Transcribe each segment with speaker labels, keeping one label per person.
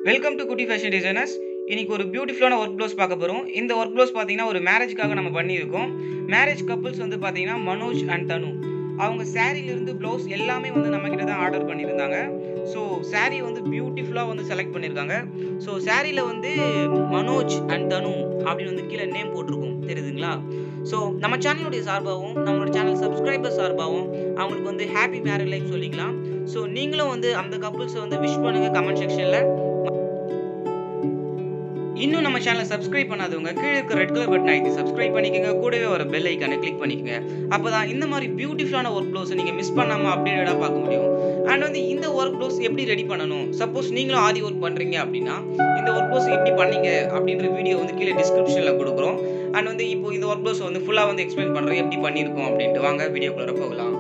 Speaker 1: welcome to குட்டி fashion designers இன்னைக்கு ஒரு பியூட்டிஃபுல்லான ஒர்க் ப்ளவுஸ் பார்க்க போகிறோம் இந்த ஒர்க் ப்ளவுஸ் பார்த்தீங்கன்னா ஒரு மேரேஜ்க்காக நம்ம பண்ணியிருக்கோம் மேரேஜ் கப்புள்ஸ் வந்து பார்த்தீங்கன்னா மனோஜ் அண்ட் தனு அவங்க சாரீலேருந்து ப்ளவுஸ் எல்லாமே வந்து நம்ம கிட்ட தான் ஆர்டர் பண்ணியிருந்தாங்க ஸோ saree வந்து பியூட்டிஃபுல்லாக வந்து செலக்ட் பண்ணியிருக்காங்க ஸோ சாரியில் வந்து மனோஜ் அண்ட் தனு அப்படின்னு வந்து கீழே நேம் போட்டிருக்கும் தெரியுதுங்களா ஸோ நம்ம சேனலுடைய சார்பாகவும் நம்மளோட சேனல் சப்ஸ்கிரைபர் சார்பாகவும் அவங்களுக்கு வந்து ஹாப்பி மேரேஜ் லைஃப் சொல்லிக்கலாம் ஸோ நீங்களும் வந்து அந்த கப்புள்ஸை வந்து விஷ் பண்ணுங்க கமெண்ட் செக்ஷனில் இன்னும் நம்ம சேனலை சப்ஸ்கிரைப் பண்ணாதவங்க கீழே இருக்க ரெட் கலர் பட்டன் ஐத்தி சப்ஸ்கிரைப் பண்ணிக்கோங்க கூடவே ஒரு பெல் ஐக்கானை கிளிக் பண்ணிக்கோங்க அப்போ தான் இந்த மாதிரி பியூட்டிஃபுல்லான ஒர்க் ப்ளவுஸை நீங்கள் மிஸ் பண்ணாமல் அப்டேட்டடாக பார்க்க முடியும் அண்ட் வந்து இந்த ஒர்க் ப்ளவுஸ் எப்படி ரெடி பண்ணணும் சப்போஸ் நீங்களும் ஆதி ஒர்க் பண்ணுறீங்க அப்படின்னா இந்த ஒர்க் ப்ளவுஸ் எப்படி பண்ணீங்க அப்படின்ற வீடியோ வந்து கீழே டிஸ்கிரிப்ஷனில் கொடுக்குறோம் அண்ட் வந்து இப்போ இந்த ஒர்க் ப்ளவுஸ் வந்து ஃபுல்லாக வந்து எக்ஸ்பிளைன் பண்ணுறோம் எப்படி பண்ணியிருக்கோம் அப்படின்ட்டு வாங்க வீடியோக்குள்ளே போகலாம்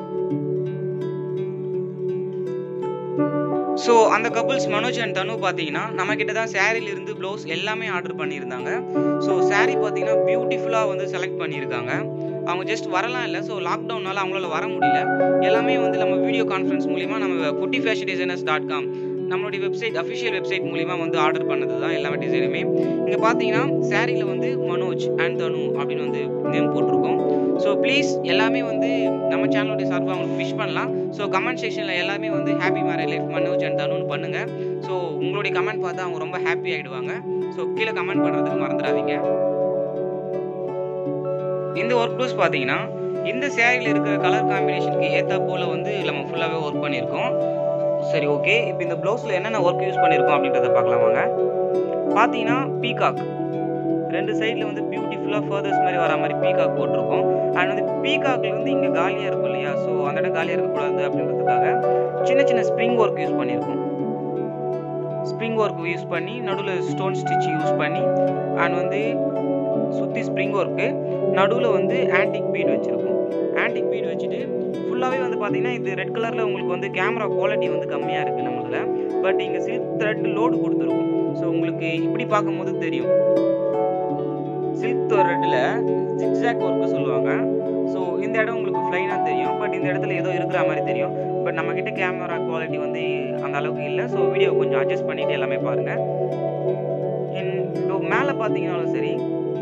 Speaker 1: ஸோ அந்த கப்புள்ஸ் மனோஜ் அண்ட் தனு பார்த்தீங்கன்னா நம்ம கிட்ட தான் சாரீல இருந்து ப்ளவுஸ் எல்லாமே ஆர்டர் பண்ணியிருந்தாங்க ஸோ saree பார்த்தீங்கன்னா பியூட்டிஃபுல்லாக வந்து செலக்ட் பண்ணியிருக்காங்க அவங்க ஜஸ்ட் வரலாம் இல்லை ஸோ லாக்டவுனால அவங்களால வர முடியல எல்லாமே வந்து நம்ம வீடியோ கான்ஃபரன்ஸ் மூலிமா நம்ம குட்டி ஃபேஷன் டிசைனர்ஸ் டாட் காம் நம்மளுடைய வெப்சைட் அஃபிஷியல் வெப்சைட் மூலிமா வந்து ஆர்டர் பண்ணது தான் எல்லாமே டிசைனுமே இங்கே பார்த்தீங்கன்னா சாரியில் வந்து மனோஜ் அண்ட் தனு அப்படின்னு வந்து நேம் போட்டிருக்கோம் ஸோ ப்ளீஸ் எல்லாமே வந்து நம்ம சேனலுடைய சார்பாக அவங்களுக்கு விஷ் பண்ணலாம் ஸோ கமெண்ட் செக்ஷனில் எல்லாமே வந்து happy marriage life Manoj and தனுன்னு பண்ணுங்கள் ஸோ உங்களுடைய கமெண்ட் பார்த்தா அவங்க ரொம்ப ஹாப்பி ஆகிடுவாங்க ஸோ கீழே கமெண்ட் பண்ணுறதுக்கு மறந்துடாதீங்க இந்த ஒர்க் ப்ளவுஸ் பார்த்தீங்கன்னா இந்த சேரீல இருக்கிற கலர் காம்பினேஷனுக்கு ஏற்ற போல் வந்து நம்ம ஃபுல்லாகவே ஒர்க் பண்ணியிருக்கோம் சரி ஓகே இப்போ இந்த ப்ளவுஸில் என்னென்ன ஒர்க் யூஸ் பண்ணியிருக்கோம் அப்படின்றத பார்க்கலாம் வாங்க பார்த்தீங்கன்னா பீகாக் ரெண்டு சைடில் வந்து பியூட்டிஃபுல்லாக ஃபர்தர்ஸ் மாதிரி வர மாதிரி பீகாக் போட்டிருக்கோம் அண்ட் வந்து பீகாக்ல வந்து இங்கே காலியாக இருக்கும் இல்லையா ஸோ அந்த இடம் காலியாக இருக்கக்கூடாது அப்படின்றதுக்காக சின்ன சின்ன ஸ்ப்ரிங் ஒர்க் யூஸ் பண்ணியிருக்கோம் ஸ்ப்ரிங் ஒர்க் யூஸ் பண்ணி நடுவில் ஸ்டோன் ஸ்டிச் யூஸ் பண்ணி அண்ட் வந்து சுற்றி ஸ்ப்ரிங் ஒர்க்கு நடுவில் வந்து ஆன்டிக் பீட் வச்சுருக்கோம் ஆன்டிக் பீட் வச்சுட்டு ஃபுல்லாகவே வந்து பார்த்தீங்கன்னா இது ரெட் கலரில் உங்களுக்கு வந்து கேமரா குவாலிட்டி வந்து கம்மியாக இருக்குது நம்மளில் பட் இங்கே சில்க் த்ரெட் லோடு கொடுத்துருக்கோம் ஸோ உங்களுக்கு இப்படி பார்க்கும்போது தெரியும் சில்க் த்ரெட்டில் ஜிக்ஸாக் ஒர்க்கு சொல்லுவாங்க ஸோ இந்த இடம் உங்களுக்கு ஃப்ளைனாக தெரியும் பட் இந்த இடத்துல ஏதோ இருக்கிற மாதிரி தெரியும் பட் நம்மக்கிட்ட கேமரா குவாலிட்டி வந்து அந்த அளவுக்கு இல்லை ஸோ வீடியோ கொஞ்சம் அட்ஜஸ்ட் பண்ணிவிட்டு எல்லாமே பாருங்கள் இப்போ மேலே பார்த்தீங்கன்னாலும் சரி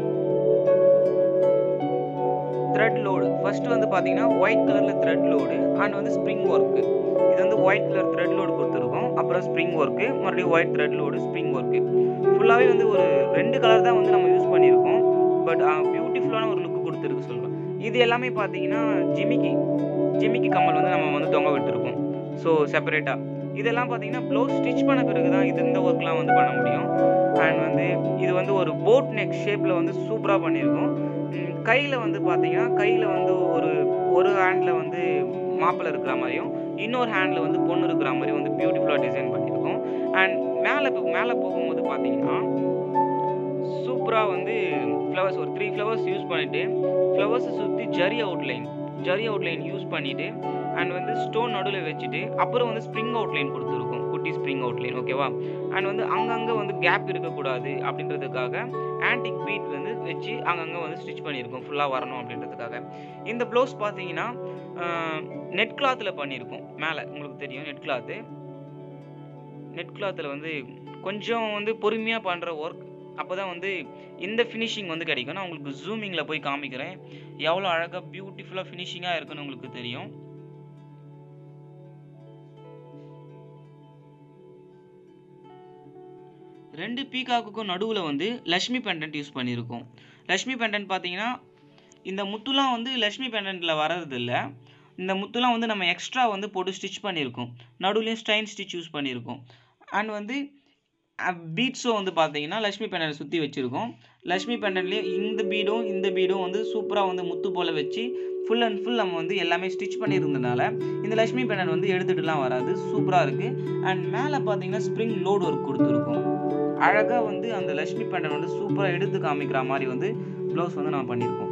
Speaker 1: த்ரெட் லோடு ஃபர்ஸ்ட் வந்து பார்த்தீங்கன்னா ஒயிட் கலரில் த்ரெட் லோடு அண்ட் வந்து ஸ்ப்ரிங் ஒர்க்கு இது வந்து ஒயிட் கலர் த்ரெட் லோடு கொடுத்துருக்கோம் அப்புறம் ஸ்ப்ரிங் ஒர்க்கு மறுபடியும் white thread load spring work ஃபுல்லாகவே வந்து ஒரு ரெண்டு கலர் தான் வந்து நம்ம யூஸ் பண்ணியிருக்கோம் பட் பியூட்டிஃபுல்லான ஒரு லுக்கு கொடுத்துருக்கு சொல்லுவேன் இது எல்லாமே பார்த்தீங்கன்னா ஜிமிக்கி ஜிமிக்கி கம்மல் வந்து நம்ம வந்து தொங்க விட்டுருக்கோம் ஸோ செப்பரேட்டாக இதெல்லாம் பார்த்தீங்கன்னா ப்ளவுஸ் ஸ்டிச் பண்ண பிறகு தான் இது இந்த ஒர்க்லாம் வந்து பண்ண முடியும் அண்ட் வந்து இது வந்து ஒரு போட் நெக் ஷேப்பில் வந்து சூப்பராக பண்ணியிருக்கோம் கையில் வந்து பார்த்தீங்கன்னா கையில் வந்து ஒரு ஒரு ஹேண்டில் வந்து மாப்பிள்ளை இருக்கிற மாதிரியும் இன்னொரு ஹேண்டில் வந்து பொண்ணு இருக்கிற மாதிரி வந்து பியூட்டிஃபுல்லாக டிசைன் பண்ணியிருக்கோம் அண்ட் மேலே இப்போ மேலே போகும்போது பார்த்தீங்கன்னா சூப்பராக வந்து ஃப்ளவர்ஸ் ஒரு த்ரீ ஃப்ளவர்ஸ் யூஸ் பண்ணிவிட்டு ஃப்ளவர்ஸை சுற்றி zari outline zari outline use பண்ணிவிட்டு அண்ட் வந்து ஸ்டோன் நடுவில் வச்சுட்டு அப்புறம் வந்து ஸ்ப்ரிங் அவுட்லைன் கொடுத்துருக்கோம் குட்டி ஸ்ப்ரிங் அவுட்லைன் ஓகேவா அண்ட் வந்து அங்கங்கே வந்து கேப் இருக்கக்கூடாது அப்படின்றதுக்காக ஆன்டிக் பீட் வந்து வச்சு அங்கங்கே வந்து ஸ்டிச் பண்ணியிருக்கோம் ஃபுல்லாக வரணும் அப்படின்றதுக்காக இந்த ப்ளவுஸ் பார்த்தீங்கன்னா நெட் கிளாத்தில் பண்ணியிருக்கோம் மேலே உங்களுக்கு தெரியும் நெட் கிளாத்து நெட் கிளாத்தில் வந்து கொஞ்சம் வந்து பொறுமையாக பண்ணுற ஒர்க் அப்போ தான் வந்து இந்த ஃபினிஷிங் வந்து கிடைக்கும் நான் உங்களுக்கு ஜூமிங்கில் போய் காமிக்கிறேன் எவ்வளோ அழகாக பியூட்டிஃபுல்லாக ஃபினிஷிங்காக இருக்குன்னு உங்களுக்கு தெரியும் ரெண்டு பீகாக்குக்கும் நடுவில் வந்து லக்ஷ்மி பெண்டன்ட் யூஸ் பண்ணியிருக்கோம் லக்ஷ்மி பெண்டன்ட் பார்த்தீங்கன்னா இந்த முத்துலாம் வந்து லக்ஷ்மி பெண்டன்ட்டில் வர்றதில்ல இந்த முத்துலாம் வந்து நம்ம எக்ஸ்ட்ரா வந்து போட்டு ஸ்டிச் பண்ணியிருக்கோம் நடுவுலையும் ஸ்டைன் ஸ்டிச் யூஸ் பண்ணியிருக்கோம் அண்ட் வந்து பீட்ஸும் வந்து பார்த்தீங்கன்னா லக்ஷ்மி பெண்டன்ட் சுற்றி வச்சுருக்கோம் லக்ஷ்மி பெண்டன்ட்லேயே இந்த பீடும் இந்த பீடும் வந்து சூப்பராக வந்து முத்து போல் வச்சு ஃபுல் அண்ட் ஃபுல் நம்ம வந்து எல்லாமே ஸ்டிச் பண்ணியிருந்தனால இந்த லக்ஷ்மி பெண்டன்ட் வந்து எடுத்துகிட்டுலாம் வராது சூப்பராக இருக்குது அண்ட் மேலே பார்த்தீங்கன்னா ஸ்ப்ரிங் லோடு ஒர்க் கொடுத்துருக்கோம் அழகாக வந்து அந்த லக்ஷ்மி பெண்டன் வந்து சூப்பராக எடுத்து காமிக்கிற மாதிரி வந்து ப்ளவுஸ் வந்து நம்ம பண்ணியிருக்கோம்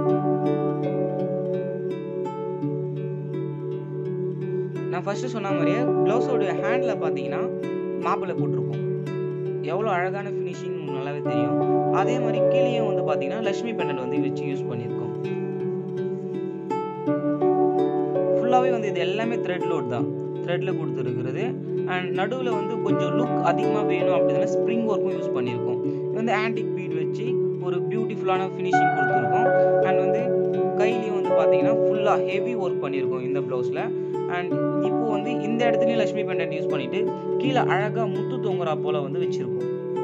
Speaker 1: நான் ஃபஸ்ட்டு சொன்ன மாதிரியே ப்ளவுஸோடைய ஹேண்டில் பார்த்தீங்கன்னா மாப்பிள்ளை போட்டிருக்கோம் எவ்வளோ அழகான ஃபினிஷிங் நல்லாவே தெரியும் அதே மாதிரி கீழேயும் வந்து பார்த்தீங்கன்னா லக்ஷ்மி பெண்டன் வந்து வச்சு யூஸ் பண்ணியிருக்கோம் ஃபுல்லாகவே வந்து இது எல்லாமே த்ரெட் லோட் தான் த்ரெட்டில் கொடுத்துருக்கிறது அண்ட் நடுவில் வந்து கொஞ்சம் லுக் அதிகமாக வேணும் அப்படின்னா ஸ்ப்ரிங் ஒர்க்கும் யூஸ் பண்ணியிருக்கோம் இது வந்து ஆன்டிக் பீட் வச்சு ஒரு பியூட்டிஃபுல்லான ஃபினிஷிங் கொடுத்துருக்கோம் அண்ட் வந்து கையிலையும் வந்து பார்த்தீங்கன்னா ஃபுல்லாக ஹெவி ஒர்க் பண்ணியிருக்கோம் இந்த ப்ளவுஸில் அண்ட் இப்போ வந்து இந்த இடத்துலையும் லக்ஷ்மி பெண்டன்ட் யூஸ் பண்ணிட்டு கீழே அழகாக முத்து தொங்குறா போல் வந்து வச்சுருக்கோம்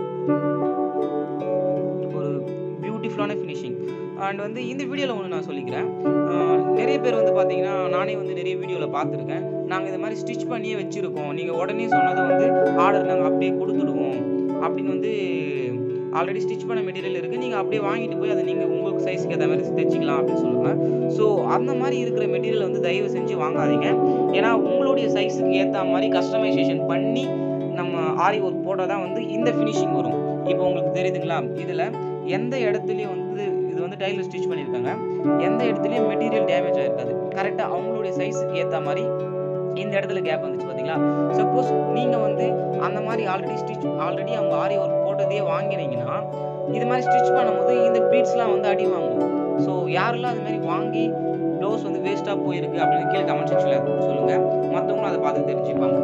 Speaker 1: ஒரு பியூட்டிஃபுல்லான ஃபினிஷிங் அண்ட் வந்து இந்த வீடியோவில் ஒன்று நான் சொல்லிக்கிறேன் ஆஹ் நிறைய பேர் வந்து பார்த்தீங்கன்னா நானே வந்து நிறைய வீடியோவில் பார்த்துருக்கேன் நாங்கள் இந்த மாதிரி ஸ்டிச் பண்ணியே வச்சுருக்கோம் நீங்கள் உடனே சொன்னதை வந்து ஆர்டர் நாங்கள் அப்படியே கொடுத்துடுவோம் அப்படின்னு வந்து ஆல்ரெடி ஸ்டிச் பண்ண மெட்டீரியல் இருக்குது நீங்கள் அப்படியே வாங்கிட்டு போய் அதை நீங்கள் உங்களுக்கு சைஸ்க்கு ஏற்ற மாதிரி தைச்சிக்கலாம் அப்படின்னு சொல்லுவாங்க ஸோ அந்த மாதிரி இருக்கிற மெட்டீரியல் வந்து தயவு செஞ்சு வாங்காதீங்க ஏன்னா உங்களுடைய சைஸுக்கு ஏற்ற மாதிரி கஸ்டமைசேஷன் பண்ணி நம்ம ஆரி ஒர்க் போட்டால் தான் வந்து இந்த ஃபினிஷிங் வரும் இப்போ உங்களுக்கு தெரியுதுங்களா இதில் எந்த இடத்துலையும் வந்து இது வந்து டைலில் ஸ்டிச் பண்ணியிருக்காங்க எந்த இடத்துலையும் மெட்டீரியல் டேமேஜ் ஆகிருக்காது கரெக்டாக அவங்களுடைய சைஸுக்கு ஏற்ற மாதிரி இந்த இடத்துல கேப் வந்துச்சு பார்த்தீங்களா சப்போஸ் நீங்கள் வந்து அந்த மாதிரி ஆல்ரெடி ஸ்டிச் ஆல்ரெடி அவங்க ஆரி ஒர்க் போட்டதே வாங்கினீங்கன்னா இது மாதிரி ஸ்டிச் பண்ணும்போது இந்த பீட்ஸ்லாம் வந்து அடி வாங்கும் ஸோ யாரெல்லாம் அது மாதிரி வாங்கி ப்ளவுஸ் வந்து வேஸ்ட்டாக போயிருக்கு அப்படின்னு கீழே கமெண்ட் செக்ஷனில் சொல்லுங்கள் மற்றவங்களும் அதை பார்த்து தெரிஞ்சுப்பாங்க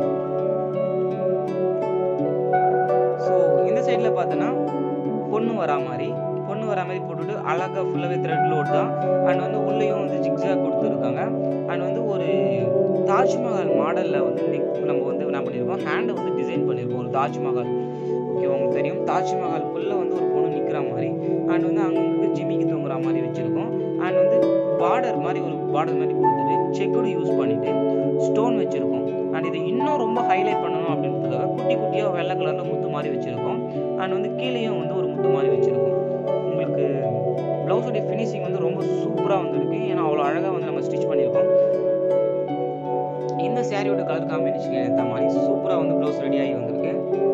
Speaker 1: ஸோ இந்த சைடில் பார்த்தோன்னா பொண்ணு வரா மாதிரி பொண்ணு வரா மாதிரி போட்டுட்டு அழகாக ஃபுல்லாகவே த்ரெட் லோட் தான் அண்ட் வந்து உள்ளேயும் வந்து ஜிக்ஸாக கொடுத்துருக்காங்க அண்ட் வந்து ஒரு தாஜ்மஹால் மாடலில் வந்து நெக் நம்ம வந்து என்ன பண்ணியிருக்கோம் ஹேண்டை வந்து டிசைன் பண்ணியிருக்கோம் ஒரு தாஜ்மஹால் ஓகே உங்களுக்கு தெரியும் தாஜ்மஹால்குள்ளே வந்து ஒரு பொண்ணு நிற்கிற மாதிரி அண்ட் வந்து அங்கே ஜிமிக்கு தொங்குற மாதிரி வச்சுருக்கோம் அண்ட் வந்து பார்டர் மாதிரி ஒரு பார்டர் மாதிரி கொடுத்துட்டு செக்குடு யூஸ் பண்ணிவிட்டு ஸ்டோன் வச்சுருக்கோம் அண்ட் இது இன்னும் ரொம்ப ஹைலைட் பண்ணணும் அப்படின்றதுக்காக குட்டி குட்டியாக வெள்ளை கலரில் முத்து மாதிரி வச்சுருக்கோம் அண்ட் வந்து கீழேயும் வந்து ஒரு முத்து மாதிரி வச்சுருக்கோம் உங்களுக்கு ப்ளவுஸோடைய ஃபினிஷிங் வந்து ரொம்ப சூப்பராக வந்திருக்கு ஏன்னா அவ்வளோ அழகாக வந்து நம்ம ஸ்டிச் பண்ணியிருக்கோம் இந்த சாரியோட கலர் காம்பினேஷன் ஏற்ற மாதிரி சூப்பராக வந்து ப்ளவுஸ் ரெடி ஆகி வந்திருக்கு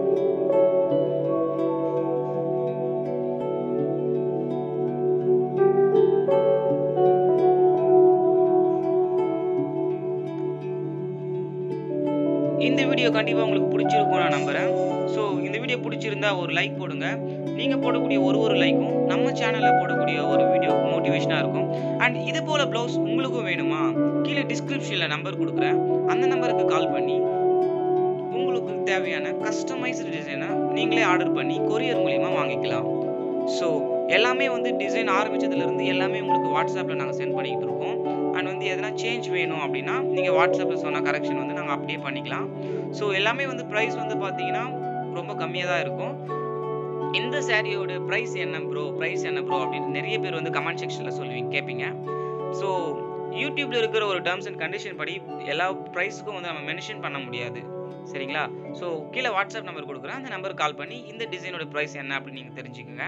Speaker 1: இந்த வீடியோ கண்டிப்பாக உங்களுக்கு பிடிச்சிருக்கும் நான் நம்புகிறேன் ஸோ இந்த வீடியோ பிடிச்சிருந்தா ஒரு லைக் போடுங்க நீங்கள் போடக்கூடிய ஒரு ஒரு லைக்கும் நம்ம சேனலில் போடக்கூடிய ஒரு வீடியோக்கு மோட்டிவேஷனாக இருக்கும் அண்ட் இது போல் ப்ளவுஸ் உங்களுக்கும் வேணுமா கீழே டிஸ்கிரிப்ஷனில் நம்பர் கொடுக்குறேன் அந்த நம்பருக்கு கால் பண்ணி உங்களுக்கு தேவையான கஸ்டமைஸ்டு டிசைனை நீங்களே ஆர்டர் பண்ணி கொரியர் மூலிமா வாங்கிக்கலாம் ஸோ எல்லாமே வந்து டிசைன் ஆரம்பிச்சதுலேருந்து எல்லாமே உங்களுக்கு வாட்ஸ்அப்பில் நாங்கள் சென்ட் பண்ணிக்கிட்டு இருக்கோம் அண்ட் வந்து எதனா சேஞ்ச் வேணும் அப்படின்னா நீங்கள் வாட்ஸ்அப்பில் சொன்ன கரெக்ஷன் வந்து நாங்கள் அப்படியே பண்ணிக்கலாம் ஸோ எல்லாமே வந்து ப்ரைஸ் வந்து பார்த்தீங்கன்னா ரொம்ப கம்மியாக தான் இருக்கும் இந்த சாரியோட ப்ரைஸ் என்ன ப்ரோ ப்ரைஸ் என்ன ப்ரோ அப்படின்னு நிறைய பேர் வந்து கமெண்ட் செக்ஷனில் சொல்லுவீங்க கேட்பீங்க ஸோ யூடியூப்ல இருக்கிற ஒரு டேர்ம்ஸ் அண்ட் கண்டிஷன் படி எல்லா ப்ரைஸுக்கும் வந்து நம்ம மென்ஷன் பண்ண முடியாது சரிங்களா ஸோ கீழே வாட்ஸ்அப் நம்பர் கொடுக்குறேன் அந்த நம்பருக்கு கால் பண்ணி இந்த டிசைனோட ப்ரைஸ் என்ன அப்படின்னு நீங்கள் தெரிஞ்சுக்கோங்க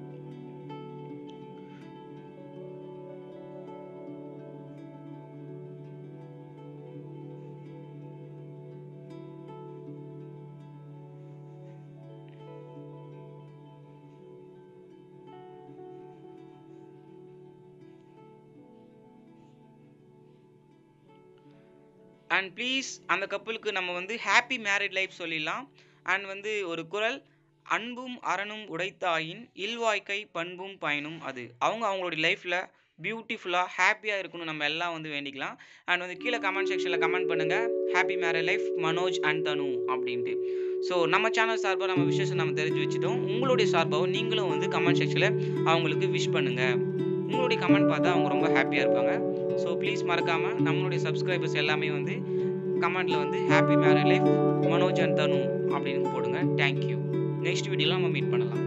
Speaker 1: அண்ட் ப்ளீஸ் அந்த கப்பலுக்கு நம்ம வந்து ஹாப்பி மேரிட் லைஃப் சொல்லிடலாம் அண்ட் வந்து ஒரு குரல் அன்பும் அரணும் உடைத்தாயின் இல்வாய்க்கை பண்பும் பயனும் அது அவங்க அவங்களுடைய லைஃப்பில் பியூட்டிஃபுல்லாக ஹாப்பியாக இருக்கணும் நம்ம எல்லாம் வந்து வேண்டிக்கலாம் அண்ட் வந்து கீழே கமெண்ட் செக்ஷனில் கமெண்ட் பண்ணுங்கள் happy married life Manoj and Tanu அப்படின்ட்டு ஸோ நம்ம சேனல் சார்பாக நம்ம விஷயம் நம்ம தெரிஞ்சு வச்சுட்டோம் உங்களுடைய சார்பாகவும் நீங்களும் வந்து கமெண்ட் செக்ஷனில் அவங்களுக்கு விஷ் பண்ணுங்கள் உங்களுடைய கமெண்ட் பார்த்தா அவங்க ரொம்ப ஹாப்பியாக இருப்பாங்க ஸோ ப்ளீஸ் மறக்காமல் நம்மளுடைய சப்ஸ்கிரைபர்ஸ் எல்லாமே வந்து கமெண்ட்டில் வந்து happy marry life Manoj and Tanu அப்படின்னு போடுங்க தேங்க்யூ நெக்ஸ்ட் வீடியோவில் நம்ம மீட் பண்ணலாம்